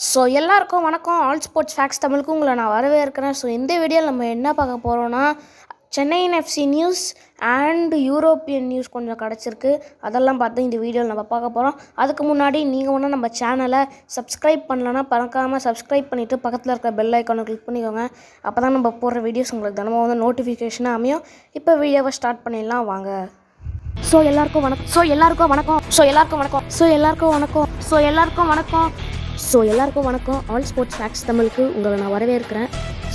so எல்லாருக்கும் வணக்கம் all sports facts தமிழுக்கு உங்களை நான் வரவேற்கிறேன் ஸோ இந்த வீடியோவில் நம்ம என்ன பார்க்க போகிறோன்னா சென்னையின் FC news and European news கொஞ்சம் கிடச்சிருக்கு அதெல்லாம் பார்த்து இந்த வீடியோவில் நம்ம பார்க்க போகிறோம் அதுக்கு முன்னாடி நீங்கள் ஒன்றும் நம்ம சேனலை சப்ஸ்கிரைப் பண்ணலன்னா பறக்காமல் சப்ஸ்கிரைப் பண்ணிவிட்டு பக்கத்தில் இருக்க பெல் ஐக்கானை கிளிக் பண்ணிக்கோங்க அப்போ தான் நம்ம போடுற வீடியோஸ் உங்களுக்கு தினமும் வந்து நோட்டிஃபிகேஷனாக அமையும் இப்போ வீடியோவை ஸ்டார்ட் பண்ணிடலாம் வாங்க ஸோ எல்லாருக்கும் வணக்கம் ஸோ எல்லாருக்கும் வணக்கம் ஸோ எல்லாருக்கும் வணக்கம் ஸோ எல்லாருக்கும் வணக்கம் ஸோ எல்லாருக்கும் வணக்கம் ஸோ எல்லாருக்கும் வணக்கம் ஆல் ஸ்போர்ட்ஸ் ஃபேக்ஸ் தமிழுக்கு உங்களை நான் வரவேற்கிறேன்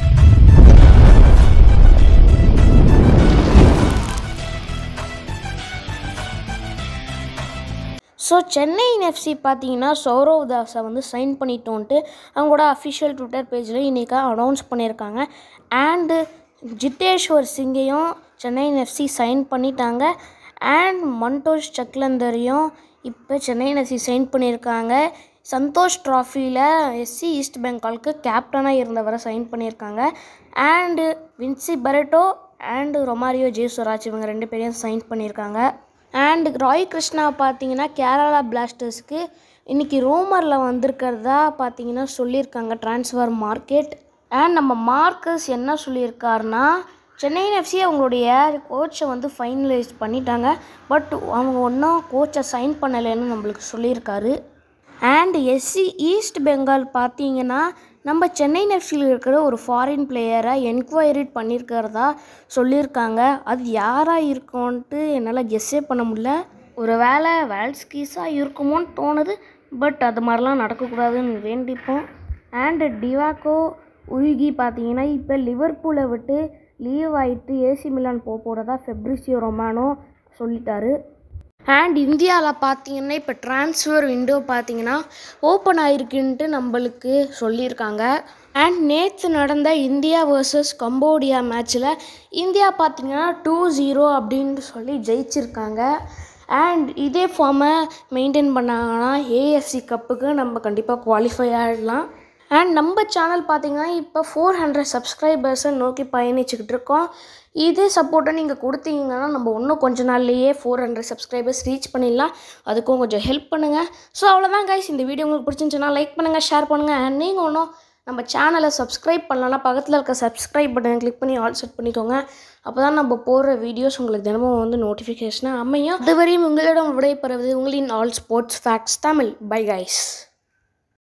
ஸோ சென்னை எஃப்சி பார்த்தீங்கன்னா சௌரவ் தாஸை வந்து சைன் பண்ணிட்டோன்ட்டு அவங்களோட அஃபிஷியல் ட்விட்டர் பேஜில் இன்றைக்கி அனௌன்ஸ் பண்ணியிருக்காங்க அண்டு ஜித்தேஷ்வர் சிங்கையும் சென்னை எஃப்சி சைன் பண்ணிட்டாங்க அண்ட் மன்டோஷ் சக்லந்தரையும் இப்போ சென்னை எஃப்சி சைன் பண்ணியிருக்காங்க சந்தோஷ் ட்ராஃபியில் எஸ்சி ஈஸ்ட் பெங்காலுக்கு கேப்டனாக இருந்தவரை சைன் பண்ணியிருக்காங்க அண்டு வின்சி பரட்டோ அண்டு ரொமாரியோ ஜேசுராஜ் இவங்க ரெண்டு பேரையும் சைன் பண்ணியிருக்காங்க அண்ட் ராய் கிருஷ்ணா பார்த்தீங்கன்னா கேரளா பிளாஸ்டர்ஸ்க்கு இன்றைக்கி ரூமரில் வந்திருக்கிறதா பார்த்தீங்கன்னா சொல்லியிருக்காங்க ட்ரான்ஸ்ஃபர் மார்க்கெட் அண்ட் நம்ம மார்க்கஸ் என்ன சொல்லியிருக்காருன்னா சென்னை எஃப்சி அவங்களுடைய கோச்சை வந்து ஃபைனலைஸ் பண்ணிட்டாங்க பட் அவங்க ஒன்றும் கோச்சை சைன் பண்ணலைன்னு நம்மளுக்கு சொல்லியிருக்காரு அண்ட் எஸ்சி ஈஸ்ட் பெங்கால் பார்த்தீங்கன்னா நம்ம சென்னை எஃப்சியில் இருக்கிற ஒரு ஃபாரின் பிளேயரை என்கொயரி பண்ணியிருக்கிறதா சொல்லியிருக்காங்க அது யாராக இருக்கும்ன்ட்டு என்னால் கெஸ்ஸே பண்ண முடியல ஒரு வேளை வேல்ஸ்கீஸாக இருக்குமோன்னு தோணுது பட் அது மாதிரிலாம் நடக்கக்கூடாதுன்னு வேண்டிப்போம் அண்டு டிவாக்கோ உருகி பார்த்தீங்கன்னா இப்போ லிவர்பூலை விட்டு லீவ் ஆகிட்டு ஏசி மிலான் போக போகிறதா ஃபெப்ரிசியோ ரொமானோ சொல்லிட்டாரு அண்ட் இந்தியாவில் பார்த்தீங்கன்னா இப்போ ட்ரான்ஸ்ஃபர் விண்டோ பார்த்தீங்கன்னா ஓப்பன் ஆயிருக்குன்ட்டு நம்மளுக்கு சொல்லியிருக்காங்க அண்ட் நேற்று நடந்த இந்தியா வர்சஸ் கம்போடியா மேட்ச்சில் இந்தியா பார்த்தீங்கன்னா டூ ஜீரோ அப்படின்ட்டு சொல்லி ஜெயிச்சிருக்காங்க அண்ட் இதே ஃபார்மை மெயின்டைன் பண்ணாங்கன்னா ஏஎஃப்சி கப்புக்கு நம்ம கண்டிப்பாக குவாலிஃபை ஆகிடலாம் அண்ட் நம்ம சேனல் பார்த்தீங்கன்னா இப்போ ஃபோர் ஹண்ட்ரட் சப்ஸ்கிரைபர்ஸை நோக்கி பயணிச்சுக்கிட்டு இருக்கோம் இதே சப்போர்ட்டை நீங்கள் கொடுத்தீங்கன்னா நம்ம இன்னும் கொஞ்ச நாள்லேயே ஃபோர் ஹண்ட்ரட் சப்ஸ்கிரைபர்ஸ் ரீச் பண்ணிடலாம் அதுக்கும் கொஞ்சம் ஹெல்ப் பண்ணுங்கள் ஸோ அவ்வளோதான் கைஸ் இந்த வீடியோ உங்களுக்கு பிடிச்சிருந்துச்சுன்னா லைக் பண்ணுங்கள் ஷேர் பண்ணுங்கள் அண்ட் நீங்கள் ஒன்றும் நம்ம சேனலை சப்ஸ்கிரைப் பண்ணலன்னா பக்கத்தில் இருக்க சப்ஸ்கிரைப் பட்டனை கிளிக் பண்ணி ஆல் செட் பண்ணிக்கோங்க அப்போ தான் நம்ம போடுற வீடியோஸ் உங்களுக்கு தினமும் வந்து நோட்டிஃபிகேஷனாக அமையும் அதுவரையும் உங்களிடம் விடைபெறுவது உங்களின் all sports facts Tamil bye guys